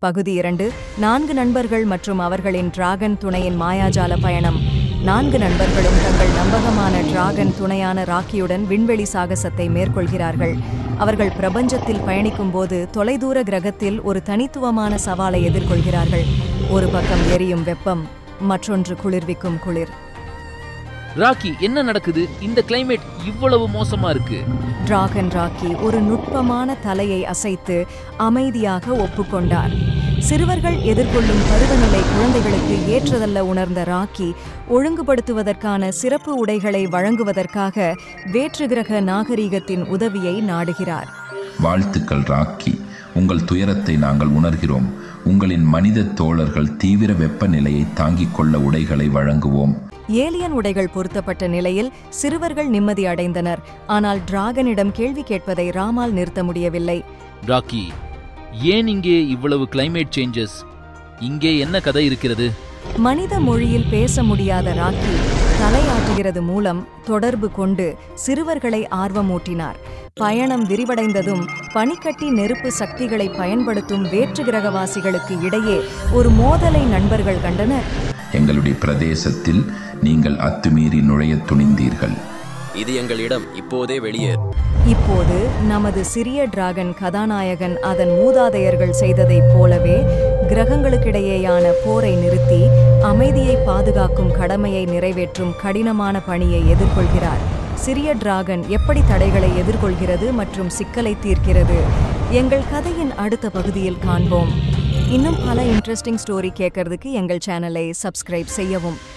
பகுதி இரண்டு நான்கு நண்பர்கள் மற்றும் அவர்களின் டிராகன் துணையின் மாயாஜால பயணம் நான்கு நண்பர்களும் தங்கள் நம்பகமான டிராகன் துணையான ராக்கியுடன் விண்வெளி சாகசத்தை மேற்கொள்கிறார்கள் அவர்கள் பிரபஞ்சத்தில் பயணிக்கும்போது தொலைதூர கிரகத்தில் ஒரு தனித்துவமான சவாலை எதிர்கொள்கிறார்கள் ஒரு பக்கம் எரியும் வெப்பம் மற்றொன்று குளிர்விக்கும் குளிர் ராக்கி என்ன நடக்குது இந்த கிளைமேட் இவ்வளவு மோசமா இருக்கு டிராகன் ராக்கி ஒரு நுட்பமான தலையை அசைத்து அமைதியாக ஒப்புக்கொண்டார் சிறுவர்கள் எதிர்கொள்ளும் பருவநிலை குழந்தைகளுக்கு ஏற்றதல்ல உணர்ந்த ராக்கி ஒழுங்குபடுத்துவதற்கான சிறப்பு உடைகளை வழங்குவதற்காக வேற்றுகிரக நாகரீகத்தின் உதவியை நாடுகிறார் வாழ்த்துக்கள் ராக்கி உங்கள் துயரத்தை நாங்கள் உணர்கிறோம் உங்களின் மனித தோழர்கள் தீவிர வெப்பநிலையை தாங்கிக் கொள்ள உடைகளை வழங்குவோம் ஏலியன் உடைகள் பொருத்தப்பட்ட நிலையில் சிறுவர்கள் நிம்மதி அடைந்தனர் ஆனால் டிராகனிடம் கேள்வி கேட்பதை ராமால் நிறுத்த முடியவில்லை ராக்கி ஏன் இங்கே இவ்வளவு கிளைமேட் சேஞ்சஸ் இங்கே என்ன கதை இருக்கிறது மனித மொழியில் பேச முடியாத ராக்கி தலையாட்டுகிறது மூலம் தொடர்பு கொண்டு சிறுவர்களை ஆர்வமூட்டினார் பயணம் விரிவடைந்ததும் பனிக்கட்டி நெருப்பு சக்திகளை பயன்படுத்தும் வேற்று கிரகவாசிகளுக்கு இடையே ஒரு மோதலை நண்பர்கள் கண்டனர் எங்களுடைய பிரதேசத்தில் நீங்கள் அத்துமீறி நுழையத் துணிந்தீர்கள் இது எங்கள் இடம் இப்போதே வெளியேறு இப்போது நமது சிறிய டிராகன் கதாநாயகன் அதன் மூதாதையர்கள் செய்ததைப் போலவே கிரகங்களுக்கிடையேயான போரை நிறுத்தி அமைதியை பாதுகாக்கும் கடமையை நிறைவேற்றும் கடினமான பணியை எதிர்கொள்கிறார் சிறிய டிராகன் எப்படி தடைகளை எதிர்கொள்கிறது மற்றும் சிக்கலை தீர்க்கிறது எங்கள் கதையின் அடுத்த பகுதியில் காண்போம் இன்னும் பல இன்ட்ரெஸ்டிங் ஸ்டோரி கேட்கறதுக்கு எங்கள் சேனலை சப்ஸ்கிரைப் செய்யவும்